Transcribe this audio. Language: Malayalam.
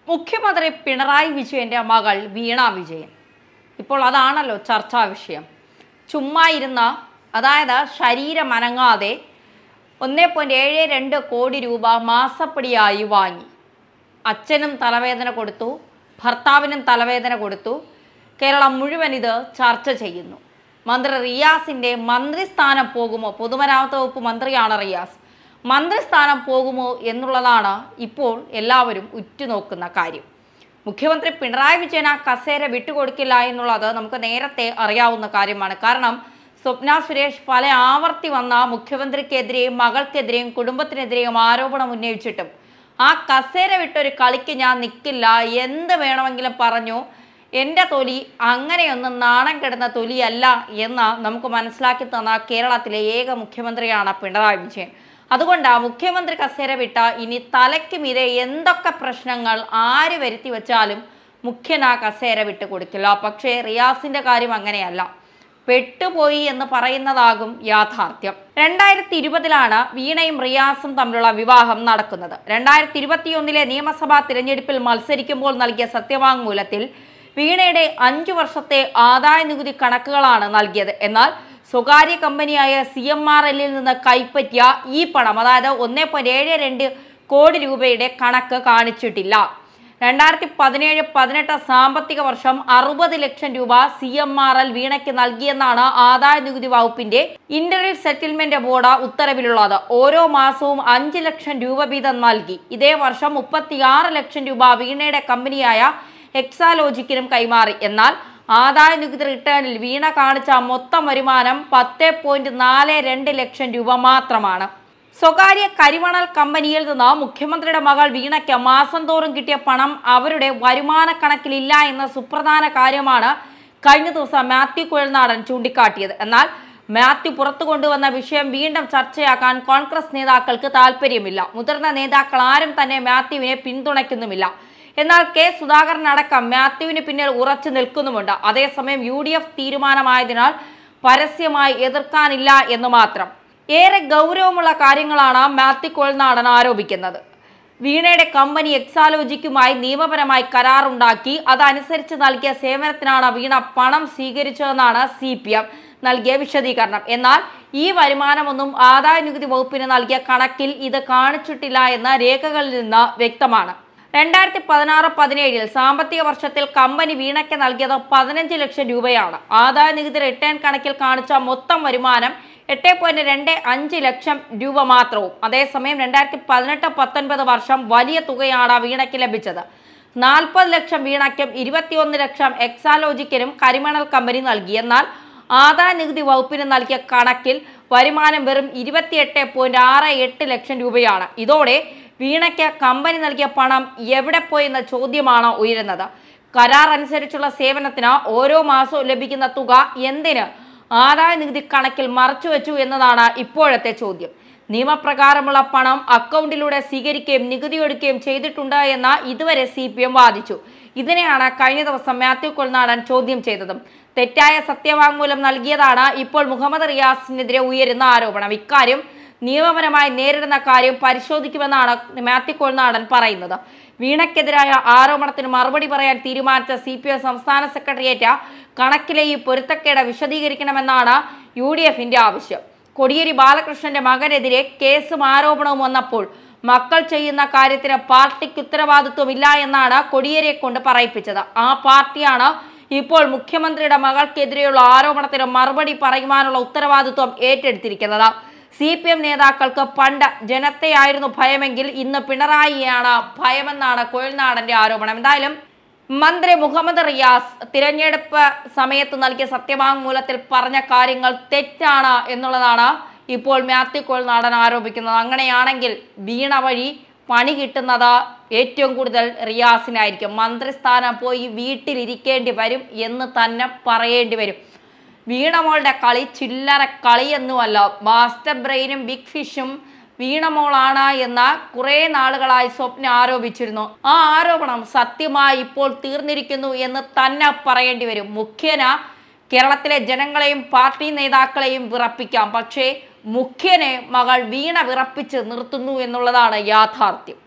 മുഖ്യമന്ത്രി പിണറായി വിജയന്റെ മകൾ വീണ വിജയൻ ഇപ്പോൾ അതാണല്ലോ ചർച്ചാ വിഷയം ചുമ്മാ ഇരുന്ന അതായത് ശരീരം അനങ്ങാതെ ഒന്നേ പോയിന്റ് ഏഴ് രണ്ട് കോടി രൂപ മാസപ്പടിയായി വാങ്ങി അച്ഛനും തലവേദന കൊടുത്തു ഭർത്താവിനും തലവേദന കൊടുത്തു കേരളം മുഴുവൻ ഇത് ചർച്ച ചെയ്യുന്നു മന്ത്രി റിയാസിന്റെ മന്ത്രിസ്ഥാനം പോകുമോ പൊതുമരാമത്ത് വകുപ്പ് മന്ത്രിയാണ് റിയാസ് മന്ത്രിസ്ഥാനം പോകുമോ എന്നുള്ളതാണ് ഇപ്പോൾ എല്ലാവരും ഉറ്റുനോക്കുന്ന കാര്യം മുഖ്യമന്ത്രി പിണറായി വിജയൻ ആ കസേര വിട്ടുകൊടുക്കില്ല എന്നുള്ളത് നമുക്ക് നേരത്തെ അറിയാവുന്ന കാര്യമാണ് കാരണം സ്വപ്ന സുരേഷ് പല ആവർത്തി വന്ന മുഖ്യമന്ത്രിക്കെതിരെയും മകൾക്കെതിരെയും കുടുംബത്തിനെതിരെയും ആരോപണം ഉന്നയിച്ചിട്ടും ആ കസേര വിട്ടൊരു കളിക്ക് ഞാൻ നിൽക്കില്ല എന്ത് വേണമെങ്കിലും പറഞ്ഞു എൻ്റെ തൊലി അങ്ങനെയൊന്നും നാണം കെടുന്ന തൊലിയല്ല എന്ന് നമുക്ക് മനസ്സിലാക്കി തന്ന കേരളത്തിലെ ഏക മുഖ്യമന്ത്രിയാണ് പിണറായി വിജയൻ അതുകൊണ്ട് ആ മുഖ്യമന്ത്രി കസേര വിട്ട ഇനി തലയ്ക്ക് മീതെ എന്തൊക്കെ പ്രശ്നങ്ങൾ ആര് വരുത്തി വെച്ചാലും മുഖ്യൻ ആ കസേര വിട്ട് കൊടുക്കില്ല പക്ഷേ റിയാസിന്റെ കാര്യം അങ്ങനെയല്ല പെട്ടുപോയി എന്ന് പറയുന്നതാകും യാഥാർത്ഥ്യം രണ്ടായിരത്തി ഇരുപതിലാണ് വീണയും റിയാസും തമ്മിലുള്ള വിവാഹം നടക്കുന്നത് രണ്ടായിരത്തി ഇരുപത്തിയൊന്നിലെ നിയമസഭാ തിരഞ്ഞെടുപ്പിൽ മത്സരിക്കുമ്പോൾ നൽകിയ സത്യവാങ്മൂലത്തിൽ വീണയുടെ അഞ്ചു വർഷത്തെ ആദായ നികുതി കണക്കുകളാണ് നൽകിയത് എന്നാൽ സ്വകാര്യ കമ്പനിയായ സി എം ആർ എല്ലിൽ നിന്ന് കൈപ്പറ്റിയ ഈ പണം അതായത് ഒന്നേ പോയിന്റ് ഏഴ് രണ്ട് കോടി രൂപയുടെ കണക്ക് കാണിച്ചിട്ടില്ല രണ്ടായിരത്തി പതിനേഴ് പതിനെട്ട് സാമ്പത്തിക വർഷം അറുപത് ലക്ഷം രൂപ സി എം ആർ എൽ വീണയ്ക്ക് നൽകിയെന്നാണ് ആദായ നികുതി വകുപ്പിന്റെ ഇന്റർനെറ്റ് സെറ്റിൽമെന്റ് ബോർഡ് ഉത്തരവിലുള്ളത് ഓരോ മാസവും അഞ്ച് ലക്ഷം രൂപ വീതം നൽകി ഇതേ വർഷം മുപ്പത്തിയാറ് ലക്ഷം രൂപ വീണയുടെ കമ്പനിയായ എക്സാലോജിക്കിനും കൈമാറി എന്നാൽ ആദായ നികുതി റിട്ടേണിൽ വീണ കാണിച്ച മൊത്തം വരുമാനം പത്ത് പോയിന്റ് നാല് രണ്ട് ലക്ഷം രൂപ മാത്രമാണ് സ്വകാര്യ കരിമണൽ കമ്പനിയിൽ നിന്ന് മുഖ്യമന്ത്രിയുടെ മകൾ വീണയ്ക്ക് മാസം തോറും കിട്ടിയ പണം അവരുടെ വരുമാന കണക്കിലില്ല എന്ന സുപ്രധാന കാര്യമാണ് കഴിഞ്ഞ ദിവസം മാത്യു കുഴൽനാടൻ ചൂണ്ടിക്കാട്ടിയത് എന്നാൽ മാത്യു പുറത്തു കൊണ്ടുവന്ന വിഷയം വീണ്ടും ചർച്ചയാക്കാൻ കോൺഗ്രസ് നേതാക്കൾക്ക് താല്പര്യമില്ല മുതിർന്ന നേതാക്കൾ ആരും തന്നെ മാത്യുവിനെ പിന്തുണയ്ക്കുന്നുമില്ല എന്നാൽ കെ സുധാകരൻ അടക്കം മാത്യുവിന് പിന്നിൽ ഉറച്ചു നിൽക്കുന്നുമുണ്ട് അതേസമയം യു ഡി എഫ് തീരുമാനമായതിനാൽ പരസ്യമായി എതിർക്കാനില്ല എന്ന് മാത്രം ഏറെ ഗൗരവമുള്ള കാര്യങ്ങളാണ് മാത്യു കോൾനാടൻ ആരോപിക്കുന്നത് വീണയുടെ കമ്പനി എക്സാലോജിക്കുമായി നിയമപരമായി കരാറുണ്ടാക്കി അതനുസരിച്ച് നൽകിയ സേവനത്തിനാണ് വീണ പണം സ്വീകരിച്ചതെന്നാണ് സി പി എം നൽകിയ വിശദീകരണം എന്നാൽ ഈ വരുമാനമൊന്നും ആദായ നികുതി വകുപ്പിന് നൽകിയ കണക്കിൽ ഇത് കാണിച്ചിട്ടില്ല എന്ന രേഖകളിൽ നിന്ന് വ്യക്തമാണ് രണ്ടായിരത്തി പതിനാറ് പതിനേഴിൽ സാമ്പത്തിക വർഷത്തിൽ കമ്പനി വീണയ്ക്ക് നൽകിയത് പതിനഞ്ച് ലക്ഷം രൂപയാണ് ആദായ നികുതി റിട്ടേൺ കണക്കിൽ കാണിച്ച മൊത്തം വരുമാനം എട്ട് പോയിന്റ് രണ്ട് അഞ്ച് ലക്ഷം രൂപ മാത്രവും അതേസമയം രണ്ടായിരത്തി പതിനെട്ട് പത്തൊൻപത് വർഷം വലിയ തുകയാണ് വീണയ്ക്ക് ലഭിച്ചത് നാൽപ്പത് ലക്ഷം വീണയ്ക്കും ഇരുപത്തിയൊന്ന് ലക്ഷം എക്സാലോജിക്കിനും കരിമണൽ കമ്പനി നൽകി എന്നാൽ ആദായ നികുതി വകുപ്പിന് നൽകിയ കണക്കിൽ വരുമാനം വെറും ഇരുപത്തിയെട്ട് പോയിന്റ് ആറ് എട്ട് ലക്ഷം രൂപയാണ് ഇതോടെ വീണയ്ക്ക് കമ്പനി നൽകിയ പണം എവിടെ പോയി എന്ന ചോദ്യമാണ് ഉയരുന്നത് കരാർ അനുസരിച്ചുള്ള സേവനത്തിന് ഓരോ മാസവും ലഭിക്കുന്ന തുക എന്തിന് ആദായ നികുതി കണക്കിൽ മറച്ചുവെച്ചു എന്നതാണ് ഇപ്പോഴത്തെ ചോദ്യം നിയമപ്രകാരമുള്ള പണം അക്കൗണ്ടിലൂടെ സ്വീകരിക്കുകയും നികുതി എടുക്കുകയും ചെയ്തിട്ടുണ്ട് എന്ന് ഇതുവരെ സി പി എം വാദിച്ചു ഇതിനെയാണ് കഴിഞ്ഞ ദിവസം മാത്യു കൊൽനാടൻ ചോദ്യം ചെയ്തതും തെറ്റായ സത്യവാങ്മൂലം നൽകിയതാണ് ഇപ്പോൾ മുഹമ്മദ് റിയാസിനെതിരെ ഉയരുന്ന ആരോപണം ഇക്കാര്യം നിയമപരമായി നേരിടുന്ന കാര്യം പരിശോധിക്കുമെന്നാണ് മാത്യു കൊൽനാടൻ പറയുന്നത് വീണയ്ക്കെതിരായ ആരോപണത്തിന് മറുപടി പറയാൻ തീരുമാനിച്ച സി പി എം സംസ്ഥാന സെക്രട്ടേറിയറ്റ് കണക്കിലെ ഈ പൊരുത്തക്കേട് വിശദീകരിക്കണമെന്നാണ് യു ഡി എഫിന്റെ ആവശ്യം കോടിയേരി ബാലകൃഷ്ണന്റെ മകനെതിരെ കേസും ആരോപണവും വന്നപ്പോൾ മക്കൾ ചെയ്യുന്ന കാര്യത്തിന് പാർട്ടിക്ക് ഉത്തരവാദിത്വമില്ല എന്നാണ് കോടിയേരിയെ കൊണ്ട് പറയിപ്പിച്ചത് ആ പാർട്ടിയാണ് ഇപ്പോൾ മുഖ്യമന്ത്രിയുടെ മകൾക്കെതിരെയുള്ള ആരോപണത്തിന് മറുപടി പറയുവാനുള്ള ഉത്തരവാദിത്വം ഏറ്റെടുത്തിരിക്കുന്നത് സി പി എം നേതാക്കൾക്ക് പണ്ട് ജനത്തെയായിരുന്നു ഭയമെങ്കിൽ ഇന്ന് പിണറായിയാണ് ഭയമെന്നാണ് കോയൽനാടന്റെ ആരോപണം എന്തായാലും മന്ത്രി മുഹമ്മദ് റിയാസ് തിരഞ്ഞെടുപ്പ് സമയത്ത് നൽകിയ സത്യവാങ്മൂലത്തിൽ പറഞ്ഞ കാര്യങ്ങൾ തെറ്റാണ് എന്നുള്ളതാണ് ഇപ്പോൾ മാത്യു കോൾനാടൻ ആരോപിക്കുന്നത് അങ്ങനെയാണെങ്കിൽ വീണ വഴി പണി കിട്ടുന്നത് ഏറ്റവും കൂടുതൽ റിയാസിനായിരിക്കും മന്ത്രിസ്ഥാനം പോയി വീട്ടിലിരിക്കേണ്ടി വരും എന്ന് തന്നെ പറയേണ്ടി വരും വീണമോളുടെ കളി ചില്ലറ കളിയൊന്നുമല്ല മാസ്റ്റർ ബ്രെയിനും ബിഗ് ഫിഷും വീണമോളാണ് എന്ന് കുറേ നാളുകളായി സ്വപ്ന ആരോപിച്ചിരുന്നു ആ ആരോപണം സത്യമായി ഇപ്പോൾ തീർന്നിരിക്കുന്നു എന്ന് തന്നെ പറയേണ്ടി വരും മുഖ്യന കേരളത്തിലെ ജനങ്ങളെയും പാർട്ടി നേതാക്കളെയും വിറപ്പിക്കാം പക്ഷേ മുഖ്യനെ മകൾ വീണ വിറപ്പിച്ച് നിർത്തുന്നു എന്നുള്ളതാണ് യാഥാർത്ഥ്യം